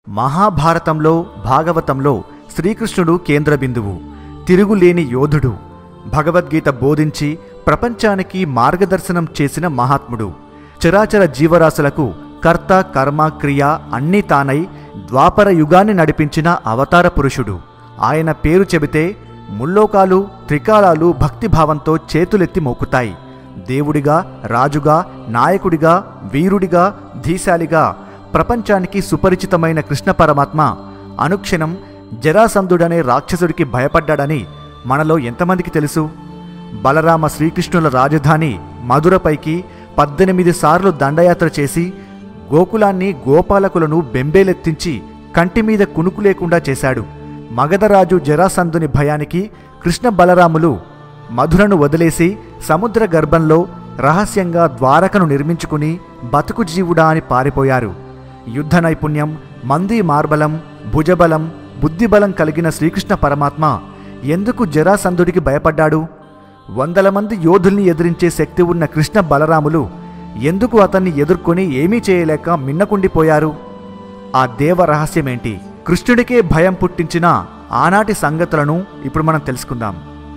మహాభారతంలో భాగవతంలో శ్రీకృష్ణుడు కేంద్ర బిందువు తిరుగులేని యోధుడు భగవద్గీత బోధించి ప్రపంచానికి మార్గదర్శనం చేసిన మహాత్ముడు చరాచర జీవరాశులకు కర్త కర్మ క్రియ అన్నీ తానై ద్వాపర యుగాన్ని నడిపించిన అవతార పురుషుడు ఆయన పేరు చెబితే ముల్లోకాలు త్రికాలాలు భక్తిభావంతో చేతులెత్తి మొక్కుతాయి దేవుడిగా రాజుగా నాయకుడిగా వీరుడిగా ధీశాలిగా ప్రపంచానికి సుపరిచితమైన కృష్ణ పరమాత్మ అనుక్షణం జరాసంధుడనే రాక్షసుడికి భయపడ్డాడని మనలో ఎంతమందికి తెలుసు బలరామ శ్రీకృష్ణుల రాజధాని మధురపైకి పద్దెనిమిది సార్లు దండయాత్ర చేసి గోకులాన్ని గోపాలకులను బెంబేలెత్తించి కంటి మీద కునుకు లేకుండా చేశాడు మగధరాజు జరాసంధుని భయానికి కృష్ణ బలరాములు మధురను వదిలేసి సముద్ర గర్భంలో రహస్యంగా ద్వారకను నిర్మించుకుని బతుకు జీవుడా అని పారిపోయారు యుద్ధ నైపుణ్యం మంది మార్బలం భుజబలం బుద్ధిబలం కలిగిన శ్రీకృష్ణ పరమాత్మ ఎందుకు జరాసంధుడికి భయపడ్డాడు వందల మంది యోధుల్ని ఎదిరించే శక్తి ఉన్న కృష్ణ బలరాములు ఎందుకు అతన్ని ఎదుర్కొని ఏమీ చేయలేక మిన్నకుండిపోయారు ఆ దేవ రహస్యమేంటి కృష్ణుడికే భయం పుట్టించిన ఆనాటి సంగతులను ఇప్పుడు మనం తెలుసుకుందాం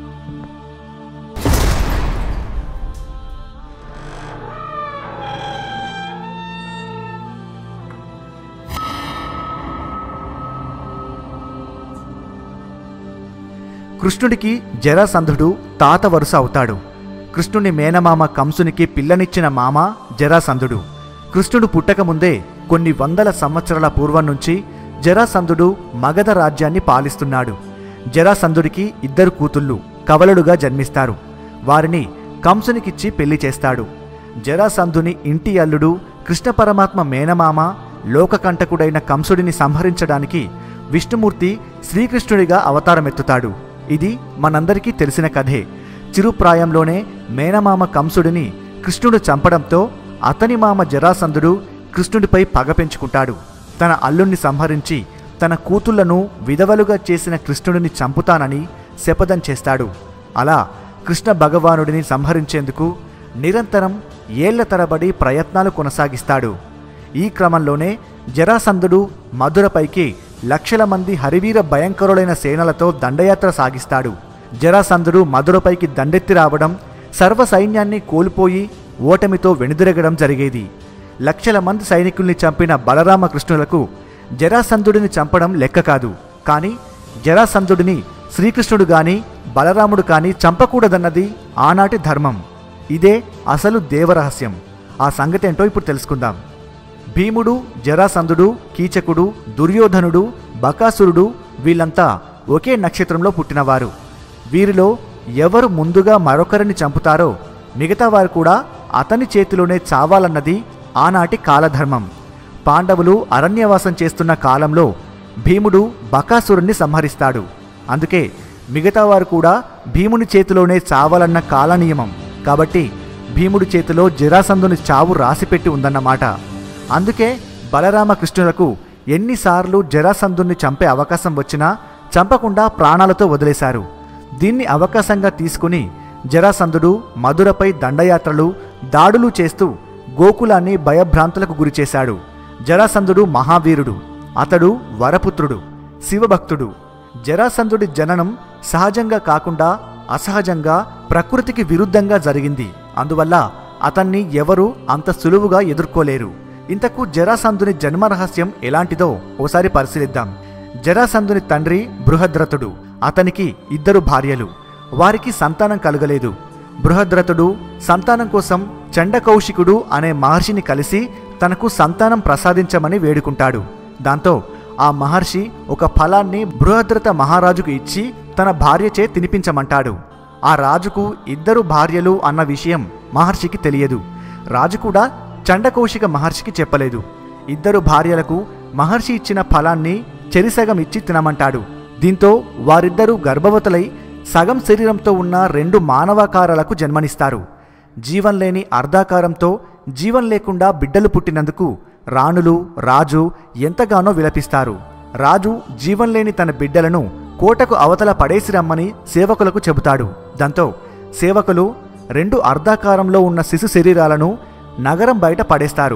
కృష్ణుడికి జరాసంధుడు తాత వరుస అవుతాడు కృష్ణుని మేనమామ కంసునికి పిల్లనిచ్చిన మామ జరాసంధుడు కృష్ణుడు పుట్టకముందే కొన్ని వందల సంవత్సరాల పూర్వం నుంచి జరాసంధుడు మగధ రాజ్యాన్ని పాలిస్తున్నాడు జరాసంధుడికి ఇద్దరు కూతుళ్ళు కవలుడుగా జన్మిస్తారు వారిని కంసునికిచ్చి పెళ్లి చేస్తాడు జరాసంధుని ఇంటి అల్లుడు కృష్ణ పరమాత్మ మేనమామ లోకకంటకుడైన కంసుడిని సంహరించడానికి విష్ణుమూర్తి శ్రీకృష్ణుడిగా అవతారమెత్తుతాడు ఇది మనందరికీ తెలిసిన కథే చిరుప్రాయంలోనే మేనమామ కంసుడిని కృష్ణుడు చంపడంతో అతని మామ జరాసంధుడు కృష్ణుడిపై పగ పెంచుకుంటాడు తన అల్లుణ్ణి సంహరించి తన కూతుళ్లను విధవలుగా చేసిన కృష్ణుడిని చంపుతానని శపథం చేస్తాడు అలా కృష్ణ భగవానుడిని సంహరించేందుకు నిరంతరం ఏళ్ల తరబడి ప్రయత్నాలు కొనసాగిస్తాడు ఈ క్రమంలోనే జరాసంధుడు మధురపైకి లక్షల మంది హరివీర భయంకరులైన సేనలతో దండయాత్ర సాగిస్తాడు జరాసంధుడు మధురపైకి దండెత్తి రావడం సర్వ సైన్యాన్ని కోల్పోయి ఓటమితో వెనుదిరగడం జరిగేది లక్షల మంది సైనికుల్ని చంపిన బలరామకృష్ణులకు జరాసంధుడిని చంపడం లెక్క కాదు కానీ జరాసంధుడిని శ్రీకృష్ణుడు గాని బలరాముడు కాని చంపకూడదన్నది ఆనాటి ధర్మం ఇదే అసలు దేవరహస్యం ఆ సంగతేంటో ఇప్పుడు తెలుసుకుందాం భీముడు జరాసంధుడు కీచకుడు దుర్యోధనుడు బకాసురుడు వీళ్ళంతా ఒకే నక్షత్రంలో పుట్టినవారు వీరిలో ఎవరు ముందుగా మరొకరిని చంపుతారో మిగతా వారు కూడా అతని చేతిలోనే చావాలన్నది ఆనాటి కాలధర్మం పాండవులు అరణ్యవాసం చేస్తున్న కాలంలో భీముడు బకాసురుణ్ణి సంహరిస్తాడు అందుకే మిగతా వారు కూడా భీముని చేతిలోనే చావాలన్న కాలనియమం కాబట్టి భీముడి చేతిలో జరాసంధుని చావు రాసిపెట్టి ఉందన్నమాట అందుకే బలరామకృష్ణులకు ఎన్నిసార్లు జరాసంధుని చంపే అవకాశం వచ్చినా చంపకుండా ప్రాణాలతో వదిలేశారు దీన్ని అవకాశంగా తీసుకుని జరాసంధుడు మధురపై దండయాత్రలు దాడులు చేస్తూ గోకులాన్ని భయభ్రాంతులకు గురిచేశాడు జరాసంధుడు మహావీరుడు అతడు వరపుత్రుడు శివభక్తుడు జరాసంధుడి జననం సహజంగా కాకుండా అసహజంగా ప్రకృతికి విరుద్ధంగా జరిగింది అందువల్ల అతన్ని ఎవరూ అంత సులువుగా ఎదుర్కోలేరు ఇంతకు జరాసంధుని జన్మ రహస్యం ఎలాంటిదో ఓసారి పరిశీలిద్దాం జరాసంధుని తండ్రి బృహద్రథుడు అతనికి ఇద్దరు భార్యలు వారికి సంతానం కలగలేదు బృహద్రథుడు సంతానం కోసం చండకౌశికుడు అనే మహర్షిని కలిసి తనకు సంతానం ప్రసాదించమని వేడుకుంటాడు దాంతో ఆ మహర్షి ఒక ఫలాన్ని బృహద్రథ మహారాజుకు ఇచ్చి తన భార్యచే తినిపించమంటాడు ఆ రాజుకు ఇద్దరు భార్యలు అన్న విషయం మహర్షికి తెలియదు రాజు కూడా చండకౌశిక మహర్షికి చెప్పలేదు ఇద్దరు భార్యలకు మహర్షి ఇచ్చిన ఫలాన్ని చెరిసగం ఇచ్చి తినమంటాడు దీంతో వారిద్దరూ గర్భవతులై సగం శరీరంతో ఉన్న రెండు మానవాకారాలకు జన్మనిస్తారు జీవం లేని అర్ధాకారంతో జీవం లేకుండా బిడ్డలు పుట్టినందుకు రాణులు రాజు ఎంతగానో విలపిస్తారు రాజు జీవం లేని తన బిడ్డలను కోటకు అవతల పడేసి రమ్మని సేవకులకు చెబుతాడు దాంతో సేవకులు రెండు అర్ధాకారంలో ఉన్న శిశు శరీరాలను నగరం బయట పడేస్తారు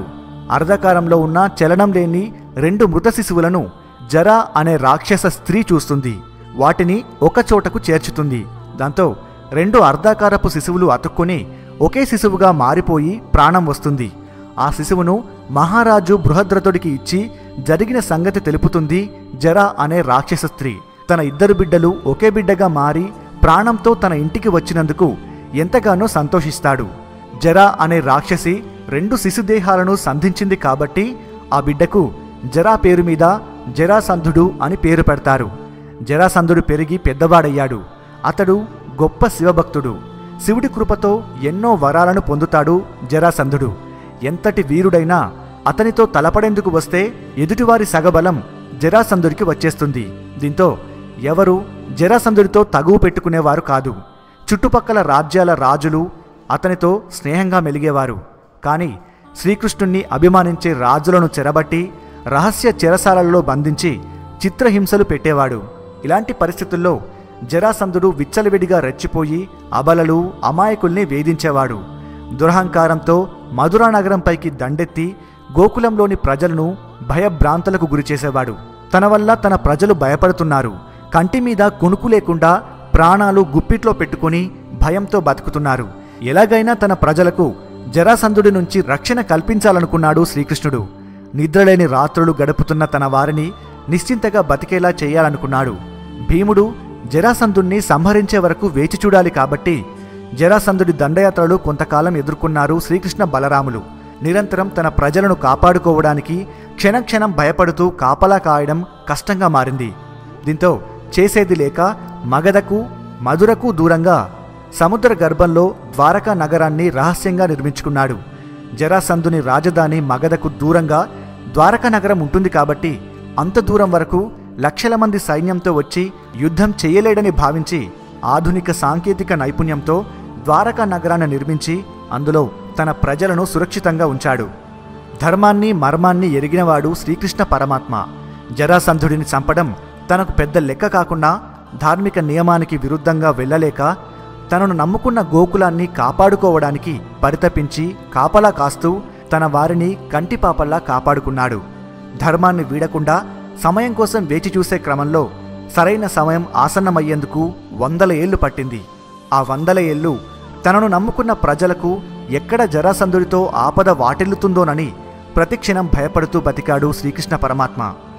అర్ధకారంలో ఉన్న చలనం లేని రెండు మృత శిశువులను జర అనే రాక్షస స్త్రీ చూస్తుంది వాటిని ఒక చోటకు చేర్చుతుంది దాంతో రెండు అర్ధాకారపు శిశువులు అతుక్కొని ఒకే శిశువుగా మారిపోయి ప్రాణం వస్తుంది ఆ శిశువును మహారాజు బృహద్రథుడికి ఇచ్చి జరిగిన సంగతి తెలుపుతుంది జర అనే రాక్షస స్త్రీ తన ఇద్దరు బిడ్డలు ఒకే బిడ్డగా మారి ప్రాణంతో తన ఇంటికి వచ్చినందుకు ఎంతగానో సంతోషిస్తాడు జర అనే రాక్షసి రెండు శిశుదేహాలను సంధించింది కాబట్టి ఆ బిడ్డకు జరా పేరు మీద జరాసంధుడు అని పేరు పెడతారు జరాసంధుడు పెరిగి పెద్దవాడయ్యాడు అతడు గొప్ప శివభక్తుడు శివుడి కృపతో ఎన్నో వరాలను పొందుతాడు జరాసంధుడు ఎంతటి వీరుడైనా అతనితో తలపడేందుకు వస్తే ఎదుటివారి సగబలం జరాసంధుడికి వచ్చేస్తుంది దీంతో ఎవరు జరాసంధుడితో తగువు పెట్టుకునేవారు కాదు చుట్టుపక్కల రాజ్యాల రాజులు అతనితో స్నేహంగా మెలిగేవారు కానీ శ్రీకృష్ణుణ్ణి అభిమానించే రాజులను చెరబట్టి రహస్య చెరసాలలో బంధించి చిత్రహింసలు పెట్టేవాడు ఇలాంటి పరిస్థితుల్లో జరాసంధుడు విచ్చలవిడిగా రెచ్చిపోయి అబలలు అమాయకుల్ని వేధించేవాడు దురహంకారంతో మధురా నగరంపైకి దండెత్తి గోకులంలోని ప్రజలను భయభ్రాంతులకు గురిచేసేవాడు తన వల్ల తన ప్రజలు భయపడుతున్నారు కంటి మీద కునుకు లేకుండా ప్రాణాలు గుప్పిట్లో పెట్టుకుని భయంతో బతుకుతున్నారు ఎలాగైనా తన ప్రజలకు జరాసంధుడి నుంచి రక్షణ కల్పించాలనుకున్నాడు శ్రీకృష్ణుడు నిద్రలేని రాత్రులు గడుపుతున్న తన వారిని నిశ్చింతగా బతికేలా చేయాలనుకున్నాడు భీముడు జరాసంధుణ్ణి సంహరించే వరకు వేచి చూడాలి కాబట్టి జరాసంధుడి దండయాత్రలు కొంతకాలం ఎదుర్కొన్నారు శ్రీకృష్ణ బలరాములు నిరంతరం తన ప్రజలను కాపాడుకోవడానికి క్షణక్షణం భయపడుతూ కాపలా కాయడం కష్టంగా మారింది దీంతో చేసేది లేక మగధకు మధురకు దూరంగా సముద్ర గర్భంలో ద్వారకా నగరాన్ని రహస్యంగా నిర్మించుకున్నాడు జరాసంధుని రాజధాని మగధకు దూరంగా ద్వారకా నగరం ఉంటుంది కాబట్టి అంత దూరం వరకు లక్షల మంది సైన్యంతో వచ్చి యుద్ధం చేయలేడని భావించి ఆధునిక సాంకేతిక నైపుణ్యంతో ద్వారకా నగరాన్ని నిర్మించి అందులో తన ప్రజలను సురక్షితంగా ఉంచాడు ధర్మాన్ని మర్మాన్ని ఎరిగినవాడు శ్రీకృష్ణ పరమాత్మ జరాసంధుడిని చంపడం తనకు పెద్ద లెక్క కాకుండా ధార్మిక నియమానికి విరుద్ధంగా వెళ్ళలేక తనను నమ్ముకున్న గోకులాన్ని కాపాడుకోవడానికి పరితపించి కాపలా కాస్తూ తన వారిని కంటిపాపల్లా కాపాడుకున్నాడు ధర్మాన్ని వీడకుండా సమయం కోసం వేచి చూసే క్రమంలో సరైన సమయం ఆసన్నమయ్యేందుకు వందల ఏళ్లు పట్టింది ఆ వందల ఏళ్ళు తనను నమ్ముకున్న ప్రజలకు ఎక్కడ జరాసంధుడితో ఆపద వాటిల్లుతుందోనని ప్రతిక్షణం భయపడుతూ బతికాడు శ్రీకృష్ణ పరమాత్మ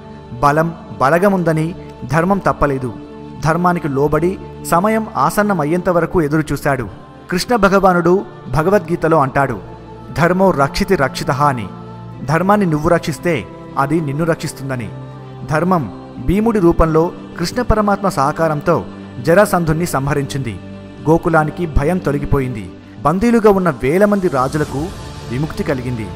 బలం బలగముందని ధర్మం తప్పలేదు ధర్మానికి లోబడి సమయం ఆసన్నమయ్యేంత వరకు ఎదురుచూశాడు కృష్ణ భగవానుడు భగవద్గీతలో అంటాడు ధర్మో రక్షితి రక్షిత అని ధర్మాన్ని నువ్వు రక్షిస్తే అది నిన్ను రక్షిస్తుందని ధర్మం భీముడి రూపంలో కృష్ణ పరమాత్మ సహకారంతో జరాసంధుణ్ణి సంహరించింది గోకులానికి భయం తొలగిపోయింది బందీలుగా ఉన్న వేల మంది రాజులకు విముక్తి కలిగింది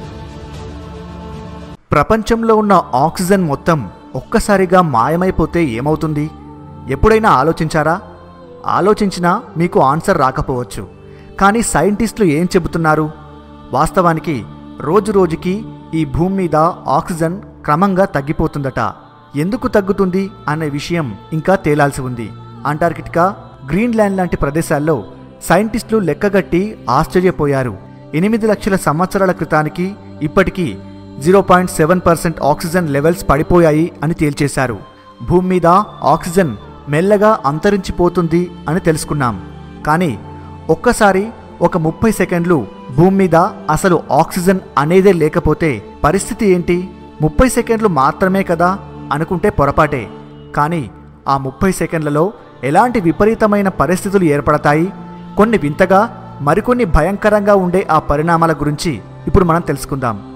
ప్రపంచంలో ఉన్న ఆక్సిజన్ మొత్తం ఒక్కసారిగా మాయమైపోతే ఏమవుతుంది ఎప్పుడైనా ఆలోచించారా ఆలోచించినా మీకు ఆన్సర్ రాకపోవచ్చు కానీ సైంటిస్టులు ఏం చెబుతున్నారు వాస్తవానికి రోజు రోజుకి ఈ భూమి మీద ఆక్సిజన్ క్రమంగా తగ్గిపోతుందట ఎందుకు తగ్గుతుంది అనే విషయం ఇంకా తేలాల్సి ఉంది అంటార్కిటికా గ్రీన్లాండ్ లాంటి ప్రదేశాల్లో సైంటిస్టులు లెక్కగట్టి ఆశ్చర్యపోయారు ఎనిమిది లక్షల సంవత్సరాల క్రితానికి ఇప్పటికీ zero point seven percent oxygen levels పడిపోయాయి అని తేల్చేశారు భూమి మీద ఆక్సిజన్ మెల్లగా అంతరించిపోతుంది అని తెలుసుకున్నాం కానీ ఒక్కసారి ఒక ముప్పై సెకండ్లు భూమి మీద అసలు ఆక్సిజన్ అనేదే లేకపోతే పరిస్థితి ఏంటి ముప్పై సెకండ్లు మాత్రమే కదా అనుకుంటే పొరపాటే కానీ ఆ ముప్పై సెకండ్లలో ఎలాంటి విపరీతమైన పరిస్థితులు ఏర్పడతాయి కొన్ని వింతగా మరికొన్ని భయంకరంగా ఉండే ఆ పరిణామాల గురించి ఇప్పుడు మనం తెలుసుకుందాం